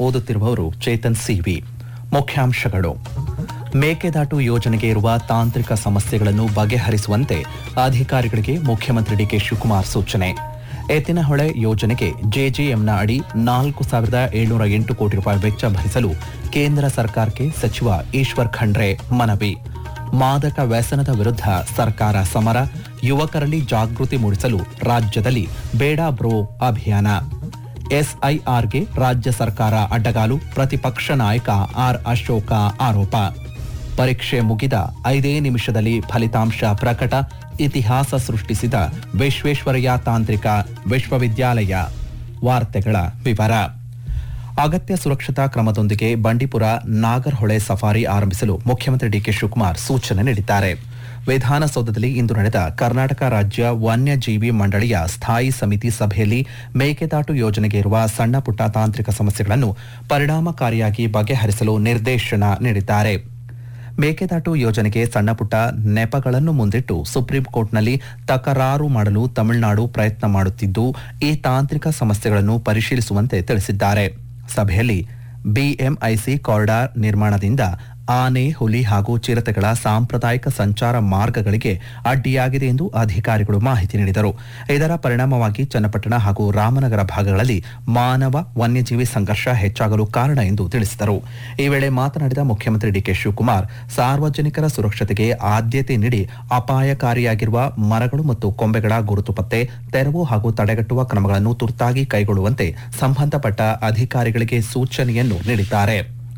ಓದುತ್ತಿರುವವರು ಚೇತನ್ ಸಿವಿ ಮುಖ್ಯಾಂಶಗಳು ಮೇಕೆದಾಟು ಯೋಜನೆಗೆ ಇರುವ ತಾಂತ್ರಿಕ ಸಮಸ್ಯೆಗಳನ್ನು ಬಗೆಹರಿಸುವಂತೆ ಅಧಿಕಾರಿಗಳಿಗೆ ಮುಖ್ಯಮಂತ್ರಿ ಡಿಕೆ ಶಿವಕುಮಾರ್ ಸೂಚನೆ ಎತ್ತಿನಹೊಳೆ ಯೋಜನೆಗೆ ಜೆಜೆಎಂನ ಅಡಿ ನಾಲ್ಕು ಸಾವಿರದ ಏಳ್ನೂರ ಎಂಟು ಕೋಟಿ ರೂಪಾಯಿ ವೆಚ್ಚ ಭರಿಸಲು ಕೇಂದ್ರ ಸರ್ಕಾರಕ್ಕೆ ಸಚಿವ ಈಶ್ವರ್ ಖಂಡ್ರೆ ಮನವಿ ಮಾದಕ ವ್ಯಸನದ ವಿರುದ್ಧ ಸರ್ಕಾರ ಸಮರ ಯುವಕರಲ್ಲಿ ಜಾಗೃತಿ ಮೂಡಿಸಲು ರಾಜ್ಯದಲ್ಲಿ ಬೇಡ ಬ್ರೋ ಅಭಿಯಾನ ಎಸ್ಐಆರ್ಗೆ ರಾಜ್ಯ ಸರ್ಕಾರ ಅಡ್ಡಗಾಲು ಪ್ರತಿಪಕ್ಷ ನಾಯಕ ಆರ್ ಅಶೋಕ ಆರೋಪ ಪರೀಕ್ಷೆ ಮುಗಿದ ಐದೇ ನಿಮಿಷದಲ್ಲಿ ಫಲಿತಾಂಶ ಪ್ರಕಟ ಇತಿಹಾಸ ಸೃಷ್ಟಿಸಿದ ವಿಶ್ವೇಶ್ವರಯ್ಯ ತಾಂತ್ರಿಕ ವಿಶ್ವವಿದ್ಯಾಲಯ ವಾರ್ತೆಗಳ ವಿವರ ಅಗತ್ಯ ಸುರಕ್ಷತಾ ಕ್ರಮದೊಂದಿಗೆ ಬಂಡೀಪುರ ನಾಗರ್ಹೊಳೆ ಸಫಾರಿ ಆರಂಭಿಸಲು ಮುಖ್ಯಮಂತ್ರಿ ಡಿಕೆ ಶಿವಕುಮಾರ್ ಸೂಚನೆ ನೀಡಿದ್ದಾರೆ ವಿಧಾನಸೌಧದಲ್ಲಿ ಇಂದು ನಡೆದ ಕರ್ನಾಟಕ ರಾಜ್ಯ ವನ್ಯಜೀವಿ ಮಂಡಳಿಯ ಸ್ಥಾಯಿ ಸಮಿತಿ ಸಭೆಯಲ್ಲಿ ಮೇಕೆದಾಟು ಯೋಜನೆಗೆ ಇರುವ ಸಣ್ಣ ಪುಟ್ಟ ತಾಂತ್ರಿಕ ಸಮಸ್ಯೆಗಳನ್ನು ಪರಿಣಾಮಕಾರಿಯಾಗಿ ಬಗೆಹರಿಸಲು ನಿರ್ದೇಶನ ನೀಡಿದ್ದಾರೆ ಮೇಕೆದಾಟು ಯೋಜನೆಗೆ ಸಣ್ಣಪುಟ್ಟ ನೆಪಗಳನ್ನು ಮುಂದಿಟ್ಟು ಸುಪ್ರೀಂ ಕೋರ್ಟ್ನಲ್ಲಿ ತಕರಾರು ಮಾಡಲು ತಮಿಳುನಾಡು ಪ್ರಯತ್ನ ಮಾಡುತ್ತಿದ್ದು ಈ ತಾಂತ್ರಿಕ ಸಮಸ್ಯೆಗಳನ್ನು ಪರಿಶೀಲಿಸುವಂತೆ ತಿಳಿಸಿದ್ದಾರೆ ಸಭೆಯಲ್ಲಿ ಬಿಎಂಐಸಿ ಕಾರಿಡಾರ್ ನಿರ್ಮಾಣದಿಂದ ಆನೆ ಹುಲಿ ಹಾಗೂ ಚಿರತೆಗಳ ಸಾಂಪ್ರದಾಯಿಕ ಸಂಚಾರ ಮಾರ್ಗಗಳಿಗೆ ಅಡ್ಡಿಯಾಗಿದೆ ಎಂದು ಅಧಿಕಾರಿಗಳು ಮಾಹಿತಿ ನೀಡಿದರು ಇದರ ಪರಿಣಾಮವಾಗಿ ಚನ್ನಪಟ್ಟಣ ಹಾಗೂ ರಾಮನಗರ ಭಾಗಗಳಲ್ಲಿ ಮಾನವ ವನ್ಯಜೀವಿ ಸಂಘರ್ಷ ಹೆಚ್ಚಾಗಲು ಕಾರಣ ಎಂದು ತಿಳಿಸಿದರು ಈ ವೇಳೆ ಮಾತನಾಡಿದ ಮುಖ್ಯಮಂತ್ರಿ ಡಿಕೆ ಶಿವಕುಮಾರ್ ಸಾರ್ವಜನಿಕರ ಸುರಕ್ಷತೆಗೆ ಆದ್ಯತೆ ನೀಡಿ ಅಪಾಯಕಾರಿಯಾಗಿರುವ ಮರಗಳು ಮತ್ತು ಕೊಂಬೆಗಳ ಗುರುತು ಪತ್ತೆ ತೆರವು ಹಾಗೂ ತಡೆಗಟ್ಟುವ ಕ್ರಮಗಳನ್ನು ತುರ್ತಾಗಿ ಕೈಗೊಳ್ಳುವಂತೆ ಸಂಬಂಧಪಟ್ಟ ಅಧಿಕಾರಿಗಳಿಗೆ ಸೂಚನೆಯನ್ನು ನೀಡಿದ್ದಾರೆ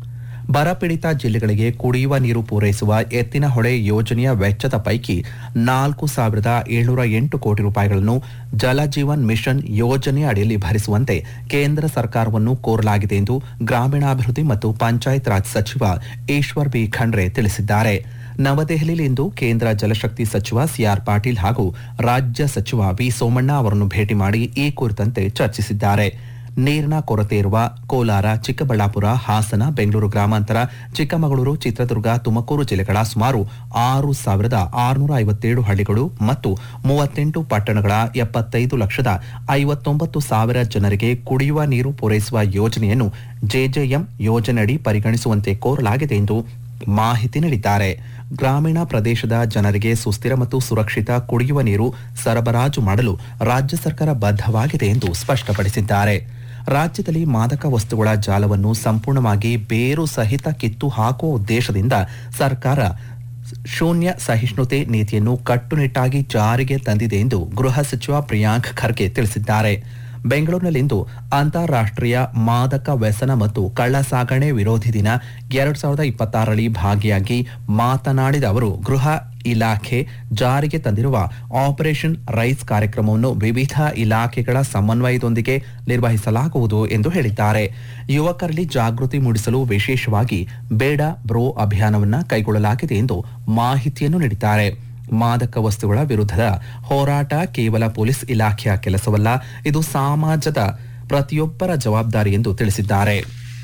ಬರಪೀಡಿತ ಜಿಲ್ಲೆಗಳಿಗೆ ಕುಡಿಯುವ ನೀರು ಪೂರೈಸುವ ಎತ್ತಿನಹೊಳೆ ಯೋಜನೆಯ ವೆಚ್ಚದ ಪೈಕಿ ನಾಲ್ಕು ಸಾವಿರದ ಏಳ್ನೂರ ಎಂಟು ಕೋಟಿ ರೂಪಾಯಿಗಳನ್ನು ಜಲಜೀವನ್ ಮಿಷನ್ ಯೋಜನೆಯ ಅಡಿಯಲ್ಲಿ ಭರಿಸುವಂತೆ ಕೇಂದ್ರ ಸರ್ಕಾರವನ್ನು ಕೋರಲಾಗಿದೆ ಎಂದು ಗ್ರಾಮೀಣಾಭಿವೃದ್ಧಿ ಮತ್ತು ಪಂಚಾಯತ್ ರಾಜ್ ಸಚಿವ ಈಶ್ವರ್ ಬಿ ಖಂಡ್ರೆ ತಿಳಿಸಿದ್ದಾರೆ ನವದೆಹಲಿಯಲ್ಲಿಂದು ಕೇಂದ್ರ ಜಲಶಕ್ತಿ ಸಚಿವ ಸಿಆರ್ ಪಾಟೀಲ್ ಹಾಗೂ ರಾಜ್ಯ ಸಚಿವ ವಿ ಸೋಮಣ್ಣ ಅವರನ್ನು ಭೇಟಿ ಮಾಡಿ ಈ ಕುರಿತಂತೆ ಚರ್ಚಿಸಿದ್ದಾರೆ ನೀರಿನ ಕೊರತೆ ಇರುವ ಕೋಲಾರ ಚಿಕ್ಕಬಳ್ಳಾಪುರ ಹಾಸನ ಬೆಂಗಳೂರು ಗ್ರಾಮಾಂತರ ಚಿಕ್ಕಮಗಳೂರು ಚಿತ್ರದುರ್ಗ ತುಮಕೂರು ಜಿಲ್ಲೆಗಳ ಸುಮಾರು ಆರು ಸಾವಿರದ ಆರುನೂರ ಐವತ್ತೇಳು ಹಳ್ಳಿಗಳು ಮತ್ತು ಮೂವತ್ತೆಂಟು ಪಟ್ಟಣಗಳ ಎಪ್ಪತ್ತೈದು ಲಕ್ಷದ ಐವತ್ತೊಂಬತ್ತು ಸಾವಿರ ಜನರಿಗೆ ಕುಡಿಯುವ ನೀರು ಪೂರೈಸುವ ಯೋಜನೆಯನ್ನು ಜೆಜೆಎಂ ಯೋಜನೆಯಡಿ ಪರಿಗಣಿಸುವಂತೆ ಕೋರಲಾಗಿದೆ ಎಂದು ಮಾಹಿತಿ ನೀಡಿದ್ದಾರೆ ಗ್ರಾಮೀಣ ಪ್ರದೇಶದ ಜನರಿಗೆ ಸುಸ್ಥಿರ ಮತ್ತು ಸುರಕ್ಷಿತ ಕುಡಿಯುವ ನೀರು ಸರಬರಾಜು ಮಾಡಲು ರಾಜ್ಯ ಸರ್ಕಾರ ಬದ್ಧವಾಗಿದೆ ಎಂದು ಸ್ಪಷ್ಟಪಡಿಸಿದ್ದಾರೆ ರಾಜ್ಯದಲ್ಲಿ ಮಾದಕ ವಸ್ತುಗಳ ಜಾಲವನ್ನು ಸಂಪೂರ್ಣವಾಗಿ ಬೇರು ಸಹಿತ ಕಿತ್ತು ಹಾಕುವ ಉದ್ದೇಶದಿಂದ ಸರ್ಕಾರ ಶೂನ್ಯ ಸಹಿಷ್ಣುತೆ ನೀತಿಯನ್ನು ಕಟ್ಟುನಿಟ್ಟಾಗಿ ಜಾರಿಗೆ ತಂದಿದೆ ಎಂದು ಗೃಹ ಸಚಿವ ಪ್ರಿಯಾಂಕ್ ಖರ್ಗೆ ತಿಳಿಸಿದ್ದಾರೆ ಬೆಂಗಳೂರಿನಲ್ಲಿಂದು ಅಂತಾರಾಷ್ಟ್ರೀಯ ಮಾದಕ ವ್ಯಸನ ಮತ್ತು ಕಳ್ಳ ಸಾಗಣೆ ವಿರೋಧಿ ದಿನ ಎರಡ್ ಸಾವಿರದ ಇಪ್ಪತ್ತಾರರಲ್ಲಿ ಭಾಗಿಯಾಗಿ ಮಾತನಾಡಿದ ಅವರು ಗೃಹ ಇಲಾಖೆ ಜಾರಿಗೆ ತಂದಿರುವ ಆಪರೇಷನ್ ರೈಸ್ ಕಾರ್ಯಕ್ರಮವನ್ನು ವಿವಿಧ ಇಲಾಖೆಗಳ ಸಮನ್ವಯದೊಂದಿಗೆ ನಿರ್ವಹಿಸಲಾಗುವುದು ಎಂದು ಹೇಳಿದ್ದಾರೆ ಯುವಕರಲ್ಲಿ ಜಾಗೃತಿ ಮೂಡಿಸಲು ವಿಶೇಷವಾಗಿ ಬೇಡ ಬ್ರೋ ಅಭಿಯಾನವನ್ನು ಕೈಗೊಳ್ಳಲಾಗಿದೆ ಎಂದು ಮಾಹಿತಿಯನ್ನು ನೀಡಿದ್ದಾರೆ ಮಾದಕ ವಸ್ತುಗಳ ವಿರುದ್ಧದ ಹೋರಾಟ ಕೇವಲ ಪೊಲೀಸ್ ಇಲಾಖೆಯ ಕೆಲಸವಲ್ಲ ಇದು ಸಮಾಜದ ಪ್ರತಿಯೊಬ್ಬರ ಜವಾಬ್ದಾರಿ ಎಂದು ತಿಳಿಸಿದ್ದಾರೆ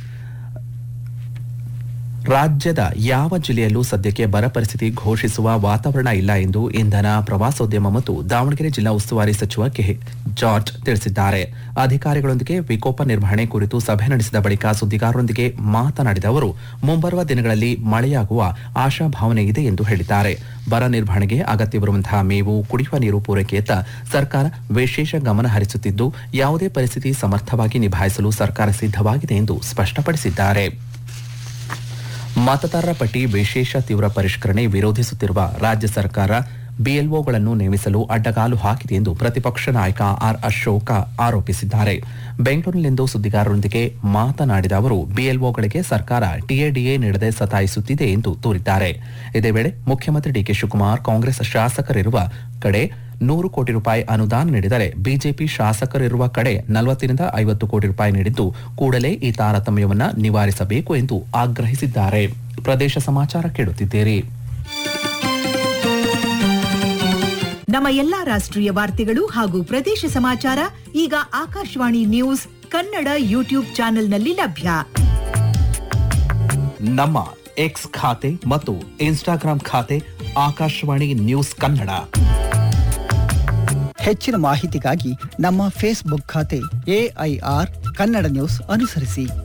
ರಾಜ್ಯದ ಯಾವ ಜಿಲ್ಲೆಯಲ್ಲೂ ಸದ್ಯಕ್ಕೆ ಬರ ಪರಿಸ್ಥಿತಿ ಘೋಷಿಸುವ ವಾತಾವರಣ ಇಲ್ಲ ಎಂದು ಇಂಧನ ಪ್ರವಾಸೋದ್ಯಮ ಮತ್ತು ದಾವಣಗೆರೆ ಜಿಲ್ಲಾ ಉಸ್ತುವಾರಿ ಸಚಿವ ಕೆ ಜಾರ್ಜ್ ತಿಳಿಸಿದ್ದಾರೆ ಅಧಿಕಾರಿಗಳೊಂದಿಗೆ ವಿಕೋಪ ನಿರ್ವಹಣೆ ಕುರಿತು ಸಭೆ ನಡೆಸಿದ ಬಳಿಕ ಸುದ್ದಿಗಾರರೊಂದಿಗೆ ಮಾತನಾಡಿದ ಅವರು ಮುಂಬರುವ ದಿನಗಳಲ್ಲಿ ಮಳೆಯಾಗುವ ಆಶಾಭಾವನೆ ಇದೆ ಎಂದು ಹೇಳಿದ್ದಾರೆ ಬರ ನಿರ್ವಹಣೆಗೆ ಅಗತ್ಯವಿರುವಂತಹ ಮೇವು ಕುಡಿಯುವ ನೀರು ಪೂರೈಕೆಯತ್ತ ಸರ್ಕಾರ ವಿಶೇಷ ಗಮನ ಹರಿಸುತ್ತಿದ್ದು ಯಾವುದೇ ಪರಿಸ್ಥಿತಿ ಸಮರ್ಥವಾಗಿ ನಿಭಾಯಿಸಲು ಸರ್ಕಾರ ಸಿದ್ಧವಾಗಿದೆ ಎಂದು ಸ್ಪಷ್ಟಪಡಿಸಿದ್ದಾರೆ ಮತದಾರರ ಪಟ್ಟಿ ವಿಶೇಷ ತೀವ್ರ ಪರಿಷ್ಕರಣೆ ವಿರೋಧಿಸುತ್ತಿರುವ ರಾಜ್ಯ ಸರ್ಕಾರ ಬಿಎಲ್ಒಗಳನ್ನು ನೇಮಿಸಲು ಅಡ್ಡಗಾಲು ಹಾಕಿದೆ ಎಂದು ಪ್ರತಿಪಕ್ಷ ನಾಯಕ ಆರ್ ಅಶೋಕ ಆರೋಪಿಸಿದ್ದಾರೆ ಬೆಂಗಳೂರಿನಲ್ಲಿಂದು ಸುದ್ದಿಗಾರರೊಂದಿಗೆ ಮಾತನಾಡಿದ ಅವರು ಬಿಎಲ್ಒಗಳಿಗೆ ಸರ್ಕಾರ ಟಿಎಡಿಎ ನೀಡದೆ ಸತಾಯಿಸುತ್ತಿದೆ ಎಂದು ದೂರಿದ್ದಾರೆ ಇದೇ ವೇಳೆ ಮುಖ್ಯಮಂತ್ರಿ ಡಿಕೆ ಶಿವಕುಮಾರ್ ಕಾಂಗ್ರೆಸ್ ಶಾಸಕರಿರುವ ಕಡೆ ನೂರು ಕೋಟಿ ರೂಪಾಯಿ ಅನುದಾನ ನೀಡಿದರೆ ಬಿಜೆಪಿ ಶಾಸಕರಿರುವ ಕಡೆ ನಲವತ್ತರಿಂದ ಐವತ್ತು ಕೋಟಿ ರೂಪಾಯಿ ನೀಡಿದ್ದು ಕೂಡಲೇ ಈ ತಾರತಮ್ಯವನ್ನು ನಿವಾರಿಸಬೇಕು ಎಂದು ಆಗ್ರಹಿಸಿದ್ದಾರೆ ಪ್ರದೇಶ ಸಮಾಚಾರ ಕೇಳುತ್ತಿದ್ದೀರಿ ನಮ್ಮ ಎಲ್ಲಾ ರಾಷ್ಟ್ರೀಯ ವಾರ್ತೆಗಳು ಹಾಗೂ ಪ್ರದೇಶ ಸಮಾಚಾರ ಈಗ ಆಕಾಶವಾಣಿ ನ್ಯೂಸ್ ಕನ್ನಡ ಯೂಟ್ಯೂಬ್ ಚಾನೆಲ್ನಲ್ಲಿ ಲಭ್ಯ ನಮ್ಮ ಎಕ್ಸ್ ಖಾತೆ ಮತ್ತು ಇನ್ಸ್ಟಾಗ್ರಾಂ ಖಾತೆ ಆಕಾಶವಾಣಿ ನ್ಯೂಸ್ ಕನ್ನಡ ಹೆಚ್ಚಿನ ಮಾಹಿತಿಗಾಗಿ ನಮ್ಮ ಫೇಸ್ಬುಕ್ ಖಾತೆ ಎಐಆರ್ ಕನ್ನಡ ನ್ಯೂಸ್ ಅನುಸರಿಸಿ